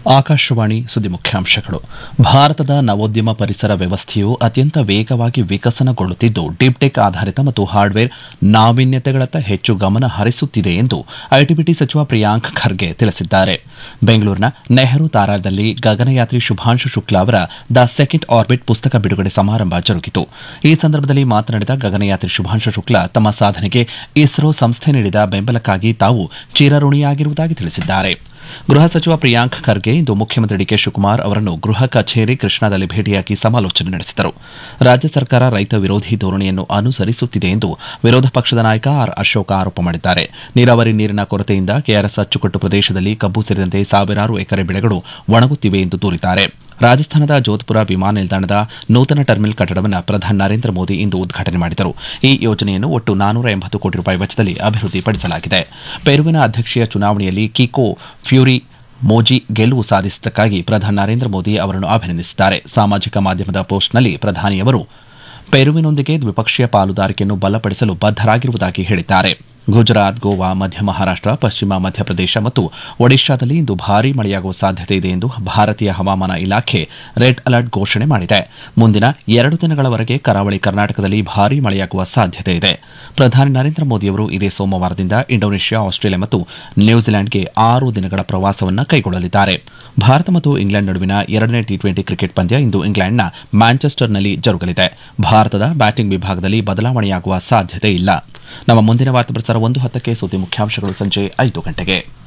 ಆಕಾಶವಾಣಿ ಸುದ್ದಿ ಮುಖ್ಯಾಂಶಗಳು ಭಾರತದ ನವೋದ್ಯಮ ಪರಿಸರ ವ್ಯವಸ್ಥೆಯು ಅತ್ಯಂತ ವೇಗವಾಗಿ ವಿಕಸನಗೊಳ್ಳುತ್ತಿದ್ದು ಡೀಪ್ಟೆಕ್ ಆಧಾರಿತ ಮತ್ತು ಹಾರ್ಡ್ವೇರ್ ನಾವೀನ್ಯತೆಗಳತ್ತ ಹೆಚ್ಚು ಗಮನ ಹರಿಸುತ್ತಿದೆ ಎಂದು ಐಟಿಬಿಟಿ ಸಚಿವ ಪ್ರಿಯಾಂಕ್ ಖರ್ಗೆ ತಿಳಿಸಿದ್ದಾರೆ ಬೆಂಗಳೂರಿನ ನೆಹರು ತಾರಾದಲ್ಲಿ ಗಗನಯಾತ್ರಿ ಶುಭಾಂಶು ಶುಕ್ಲಾ ಅವರ ದ ಸೆಕೆಂಡ್ ಆರ್ಬಿಟ್ ಪುಸ್ತಕ ಬಿಡುಗಡೆ ಸಮಾರಂಭ ಜರುಗಿತು ಈ ಸಂದರ್ಭದಲ್ಲಿ ಮಾತನಾಡಿದ ಗಗನಯಾತ್ರಿ ಶುಭಾಂಶು ಶುಕ್ಲಾ ತಮ್ಮ ಸಾಧನೆಗೆ ಇಸ್ರೋ ಸಂಸ್ಥೆ ನೀಡಿದ ಬೆಂಬಲಕ್ಕಾಗಿ ತಾವು ಚಿರಋಣಿಯಾಗಿರುವುದಾಗಿ ತಿಳಿಸಿದ್ದಾರೆ ಗೃಹ ಸಚಿವ ಪ್ರಿಯಾಂಕ್ ಖರ್ಗೆ ಇಂದು ಮುಖ್ಯಮಂತ್ರಿ ಡಿಕೆ ಶಿವಕುಮಾರ್ ಅವರನ್ನು ಗೃಹ ಕಚೇರಿ ಕೃಷ್ಣಾದಲ್ಲಿ ಭೇಟಿಯಾಗಿ ಸಮಾಲೋಚನೆ ನಡೆಸಿದರು ರಾಜ್ಯ ಸರ್ಕಾರ ರೈತ ವಿರೋಧಿ ಧೋರಣೆಯನ್ನು ಅನುಸರಿಸುತ್ತಿದೆ ಎಂದು ವಿರೋಧ ಪಕ್ಷದ ನಾಯಕ ಆರ್ ಅಶೋಕ ಆರೋಪ ಮಾಡಿದ್ದಾರೆ ನೀರಾವರಿ ನೀರಿನ ಕೊರತೆಯಿಂದ ಕೆಆರ್ಎಸ್ ಅಚ್ಚುಕಟ್ಟು ಪ್ರದೇಶದಲ್ಲಿ ಕಬ್ಬು ಸೇರಿದಂತೆ ಸಾವಿರಾರು ಎಕರೆ ಬೆಳೆಗಳು ಒಣಗುತ್ತಿವೆ ಎಂದು ದೂರಿದ್ದಾರೆ ರಾಜಸ್ಥಾನದ ಜೋಧ್ಪುರ ವಿಮಾನ ನಿಲ್ದಾಣದ ನೂತನ ಟರ್ಮಿನಲ್ ಕಟ್ಟಡವನ್ನು ಪ್ರಧಾನಿ ನರೇಂದ್ರ ಮೋದಿ ಇಂದು ಉದ್ಘಾಟನೆ ಮಾಡಿದರು ಈ ಯೋಜನೆಯನ್ನು ಒಟ್ಟು ನಾನೂರ ಎಂಬತ್ತು ಕೋಟಿ ರೂಪಾಯಿ ವೆಚ್ಚದಲ್ಲಿ ಅಭಿವೃದ್ಧಿಪಡಿಸಲಾಗಿದೆ ಪೆರುವಿನ ಅಧ್ಯಕ್ಷೀಯ ಚುನಾವಣೆಯಲ್ಲಿ ಕಿಕೋ ಫ್ಯೂರಿ ಮೋಜಿ ಗೆಲುವು ಸಾಧಿಸಿದ್ದಕ್ಕಾಗಿ ಪ್ರಧಾನಿ ನರೇಂದ್ರ ಮೋದಿ ಅವರನ್ನು ಅಭಿನಂದಿಸಿದ್ದಾರೆ ಸಾಮಾಜಿಕ ಮಾಧ್ಯಮದ ಪೋಸ್ಟ್ನಲ್ಲಿ ಪ್ರಧಾನಿಯವರು ಪೆರುವಿನೊಂದಿಗೆ ದ್ವಿಪಕ್ಷೀಯ ಪಾಲುದಾರಿಕೆಯನ್ನು ಬಲಪಡಿಸಲು ಬದ್ದರಾಗಿರುವುದಾಗಿ ಹೇಳಿದ್ದಾರೆ ಗುಜರಾತ್ ಗೋವಾ ಮಧ್ಯ ಮಹಾರಾಷ್ಟ್ರ ಪಶ್ಚಿಮ ಮಧ್ಯಪ್ರದೇಶ ಮತ್ತು ಒಡಿಶಾದಲ್ಲಿ ಇಂದು ಭಾರೀ ಮಳೆಯಾಗುವ ಸಾಧ್ಯತೆ ಇದೆ ಎಂದು ಭಾರತೀಯ ಹವಾಮಾನ ಇಲಾಖೆ ರೆಡ್ ಅಲರ್ಟ್ ಘೋಷಣೆ ಮಾಡಿದೆ ಮುಂದಿನ ಎರಡು ದಿನಗಳವರೆಗೆ ಕರಾವಳಿ ಕರ್ನಾಟಕದಲ್ಲಿ ಭಾರೀ ಮಳೆಯಾಗುವ ಸಾಧ್ಯತೆ ಇದೆ ಪ್ರಧಾನಿ ನರೇಂದ್ರ ಮೋದಿಯವರು ಇದೇ ಸೋಮವಾರದಿಂದ ಇಂಡೋನೇಷ್ಯಾ ಆಸ್ಟ್ರೇಲಿಯಾ ಮತ್ತು ನ್ಯೂಜಿಲೆಂಡ್ಗೆ ಆರು ದಿನಗಳ ಪ್ರವಾಸವನ್ನು ಕೈಗೊಳ್ಳಲಿದ್ದಾರೆ ಭಾರತ ಮತ್ತು ಇಂಗ್ಲೆಂಡ್ ನಡುವಿನ ಎರಡನೇ ಟಿ ಟ್ವೆಂಟಿ ಕ್ರಿಕೆಟ್ ಪಂದ್ಯ ಇಂದು ಇಂಗ್ಲೆಂಡ್ನ ಮ್ಯಾಂಚೆಸ್ಟರ್ನಲ್ಲಿ ಜರುಗಲಿದೆ ಭಾರತದ ಬ್ಯಾಟಿಂಗ್ ವಿಭಾಗದಲ್ಲಿ ಬದಲಾವಣೆಯಾಗುವ ಸಾಧ್ಯತೆ ಇಲ್ಲ ನಮ್ಮ ಮುಂದಿನ ವಾರ್ತಾ ಪ್ರಸಾರ ಒಂದು ಹತ್ತಕ್ಕೆ ಸುದ್ದಿ ಮುಖ್ಯಾಂಶಗಳು ಸಂಜೆ ಐದು ಗಂಟೆಗೆ